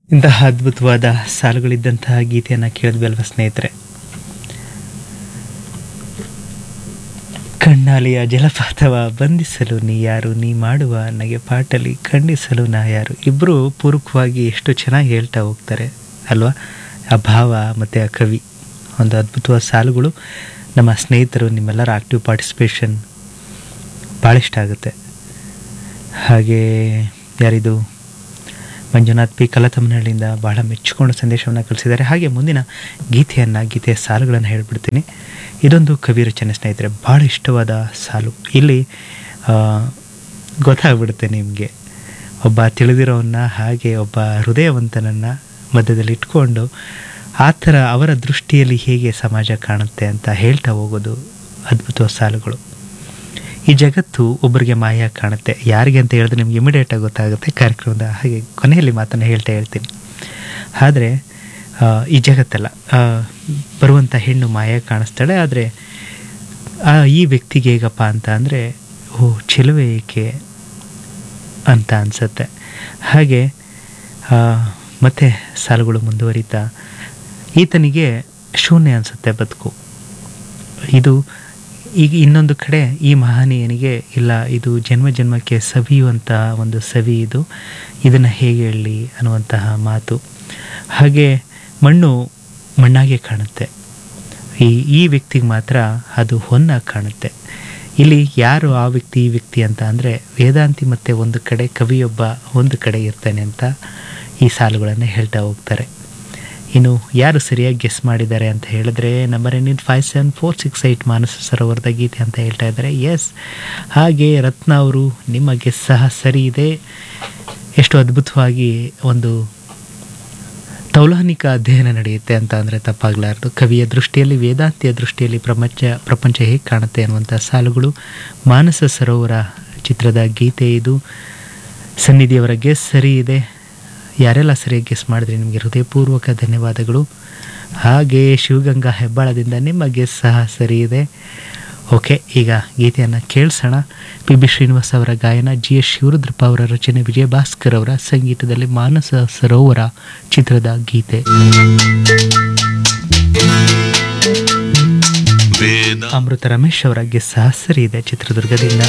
ಇಂತಹ ಅದ್ಭುತವಾದ ಸಾಲುಗಳಿದ್ದಂತಹ ಗೀತೆಯನ್ನು ಕೇಳಿದ್ವಿ ಅಲ್ವಾ ಸ್ನೇಹಿತರೆ ಕಣ್ಣಾಲಿಯ ಜಲಪಾತವ ಬಂಧಿಸಲು ನೀ ಯಾರು ನೀ ಮಾಡುವ ನಗೆ ಪಾಟಲಿ ಖಂಡಿಸಲು ನಾ ಯಾರು ಇಬ್ಬರು ಪೂರಕವಾಗಿ ಎಷ್ಟು ಚೆನ್ನಾಗಿ ಹೇಳ್ತಾ ಹೋಗ್ತಾರೆ ಅಲ್ವಾ ಆ ಭಾವ ಮತ್ತು ಆ ಕವಿ ಒಂದು ಅದ್ಭುತವಾದ ಸಾಲುಗಳು ನಮ್ಮ ಸ್ನೇಹಿತರು ನಿಮ್ಮೆಲ್ಲರ ಆಕ್ಟಿವ್ ಪಾರ್ಟಿಸಿಪೇಷನ್ ಭಾಳ ಇಷ್ಟ ಆಗುತ್ತೆ ಹಾಗೆ ಯಾರಿದು ಮಂಜುನಾಥ್ ಪಿ ಕಲತಮ್ಮನಹಳ್ಳಿಯಿಂದ ಬಹಳ ಮೆಚ್ಚಿಕೊಂಡು ಸಂದೇಶವನ್ನು ಕಳಿಸಿದ್ದಾರೆ ಹಾಗೆ ಮುಂದಿನ ಗೀತೆಯನ್ನು ಗೀತೆಯ ಸಾಲುಗಳನ್ನು ಹೇಳ್ಬಿಡ್ತೀನಿ ಇದೊಂದು ಕವಿ ರಚನೆ ಸ್ನೇಹಿತರೆ ಭಾಳ ಇಷ್ಟವಾದ ಸಾಲು ಇಲ್ಲಿ ಆ, ಗೊತ್ತಾಗ್ಬಿಡುತ್ತೆ ನಿಮಗೆ ಒಬ್ಬ ತಿಳಿದಿರೋವನ್ನ ಹಾಗೆ ಒಬ್ಬ ಹೃದಯವಂತನನ್ನು ಮಧ್ಯದಲ್ಲಿ ಇಟ್ಕೊಂಡು ಆ ಥರ ಅವರ ದೃಷ್ಟಿಯಲ್ಲಿ ಹೇಗೆ ಸಮಾಜ ಕಾಣುತ್ತೆ ಅಂತ ಹೇಳ್ತಾ ಹೋಗೋದು ಅದ್ಭುತವಾದ ಸಾಲುಗಳು ಈ ಜಗತ್ತು ಒಬ್ಬರಿಗೆ ಮಾಯ ಕಾಣುತ್ತೆ ಯಾರಿಗೆ ಅಂತ ಹೇಳಿದ್ರೆ ನಿಮ್ಗೆ ಇಮಿಡಿಯೇಟಾಗಿ ಗೊತ್ತಾಗುತ್ತೆ ಕಾರ್ಯಕ್ರಮದ ಹಾಗೆ ಕೊನೆಯಲ್ಲಿ ಮಾತನ್ನು ಹೇಳ್ತಾ ಹೇಳ್ತೀನಿ ಆದರೆ ಆ, ಈ ಜಗತ್ತಲ್ಲ ಆ, ಬರುವಂಥ ಹೆಣ್ಣು ಮಾಯ ಕಾಣಿಸ್ತಾಳೆ ಆದರೆ ಈ ವ್ಯಕ್ತಿಗೆ ಹೇಗಪ್ಪ ಅಂತ ಅಂದರೆ ಓ ಚೆಲುವೆ ಏಕೆ ಅಂತ ಅನಿಸುತ್ತೆ ಹಾಗೆ ಆ, ಮತ್ತೆ ಸಾಲುಗಳು ಮುಂದುವರಿತಾ ಈತನಿಗೆ ಶೂನ್ಯ ಅನಿಸುತ್ತೆ ಬದುಕು ಇದು ಈಗ ಇನ್ನೊಂದು ಕಡೆ ಈ ಮಹನೀಯನಿಗೆ ಇಲ್ಲ ಇದು ಜನ್ಮ ಜನ್ಮಕ್ಕೆ ಸವಿಯುವಂಥ ಒಂದು ಸವಿ ಇದು ಇದನ್ನು ಹೇಗೆ ಹೇಳಲಿ ಅನ್ನುವಂತಹ ಮಾತು ಹಾಗೆ ಮಣ್ಣು ಮಣ್ಣಾಗೆ ಕಾಣುತ್ತೆ ಈ ಈ ವ್ಯಕ್ತಿಗೆ ಮಾತ್ರ ಅದು ಹೊನ್ನಾಗಿ ಕಾಣುತ್ತೆ ಇಲ್ಲಿ ಯಾರು ಆ ವ್ಯಕ್ತಿ ಈ ವ್ಯಕ್ತಿ ಅಂತ ಅಂದರೆ ವೇದಾಂತಿ ಮತ್ತು ಒಂದು ಕಡೆ ಕವಿಯೊಬ್ಬ ಒಂದು ಕಡೆ ಇರ್ತಾನೆ ಅಂತ ಈ ಸಾಲುಗಳನ್ನು ಹೇಳ್ತಾ ಹೋಗ್ತಾರೆ ಇನ್ನು ಯಾರು ಸರಿಯಾಗಿ ಗೆಸ್ ಮಾಡಿದ್ದಾರೆ ಅಂತ ಹೇಳಿದ್ರೆ ನಂಬರ್ ಏನಿದ್ five seven four six eight Manasa ಸರೋವರದ ಗೀತೆ ಅಂತ ಹೇಳ್ತಾ ಇದ್ದಾರೆ ಎಸ್ ಹಾಗೆ ರತ್ನ ಅವರು ನಿಮ್ಮ ಗೆಸ್ ಸಹ ಸರಿ ಇದೆ ಎಷ್ಟು ಅದ್ಭುತವಾಗಿ ಒಂದು ತೌಲಾನಿಕ ಅಧ್ಯಯನ ನಡೆಯುತ್ತೆ ಅಂತ ಅಂದರೆ ತಪ್ಪಾಗಲಾರದು ಕವಿಯ ದೃಷ್ಟಿಯಲ್ಲಿ ವೇದಾಂತಿಯ ದೃಷ್ಟಿಯಲ್ಲಿ ಪ್ರಪಂಚ ಪ್ರಪಂಚ ಹೇಗೆ ಕಾಣುತ್ತೆ ಅನ್ನುವಂಥ ಸಾಲುಗಳು ಮಾನಸ ಸರೋವರ ಚಿತ್ರದ ಗೀತೆ ಇದು ಸನ್ನಿಧಿಯವರ ಗೆಸ್ ಸರಿ ಇದೆ ಯಾರೆಲ್ಲ ಸರಿಯಾಗಿ ಗೆಸ್ ಮಾಡಿದ್ರಿ ನಿಮಗೆ ಹೃದಯಪೂರ್ವಕ ಧನ್ಯವಾದಗಳು ಹಾಗೆ ಶಿವಗಂಗಾ ಹೆಬ್ಬಾಳದಿಂದ ನಿಮ್ಮ ಗೆಸ್ ಸಹ ಸರಿ ಇದೆ ಓಕೆ ಈಗ ಗೀತೆಯನ್ನು ಕೇಳಿಸೋಣ ಪಿ ಬಿ ಶ್ರೀನಿವಾಸ್ ಅವರ ಗಾಯನ ಜಿ ಎಸ್ ಶಿವರುದ್ರಪ್ಪ ಅವರ ರಚನೆ ವಿಜಯ ಭಾಸ್ಕರ್ ಅವರ ಸಂಗೀತದಲ್ಲಿ ಮಾನಸ ಸರೋವರ ಚಿತ್ರದ ಗೀತೆ ವೇದ ಅಮೃತ ರಮೇಶ್ ಅವರ ಗೆಸ್ ಸಹ ಸರಿ ಇದೆ ಚಿತ್ರದುರ್ಗದಿಂದ